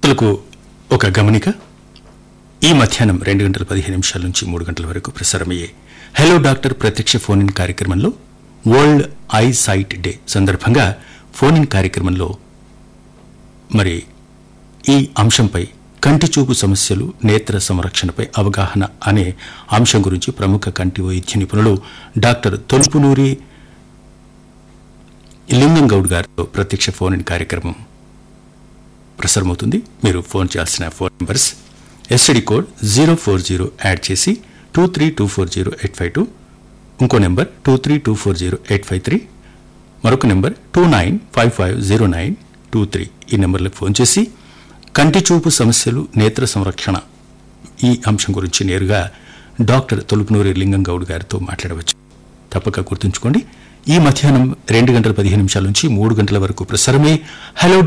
శ్రోతలకు ఒక గమనిక ఈ మధ్యాహ్నం రెండు గంటల పదిహేను నిమిషాల నుంచి మూడు గంటల వరకు ప్రసారమయ్యే హలో డాక్టర్ ప్రత్యక్ష ఫోన్ ఇన్ కార్యక్రమంలో వరల్డ్ ఐ సైట్ డే సందర్భంగా ఫోన్ ఇన్ కార్యక్రమంలో మరి ఈ అంశంపై కంటి చూపు సమస్యలు నేత్ర సంరక్షణపై అవగాహన అనే అంశం గురించి ప్రముఖ కంటి వైద్య నిపుణులు డాక్టర్ తొలుపునూరి లింగం గౌడ్ గారితో ప్రత్యక్ష ఫోన్ ఇన్ కార్యక్రమం ప్రసారమవుతుంది మీరు ఫోన్ చేయాల్సిన phone numbers STD code zero four zero add చేసి two three two four zero eight five two ఇంకో number two three two four zero eight five three మరొక number two nine five five zero nine two three ఈ నెంబర్లకు phone చేసి కంటి చూపు సమస్యలు నేత్ర సంరక్షణ ఈ అంశం గురించి నేరుగా డాక్టర్ తొలుపునూరి లింగం గౌడ్ గారితో మాట్లాడవచ్చు తప్పక గుర్తుంచుకోండి ఈ మధ్యాహ్నం రెండు గంటల పదిహేను నిమిషాల నుంచి మూడు గంటల వరకు ప్రసారమే హలో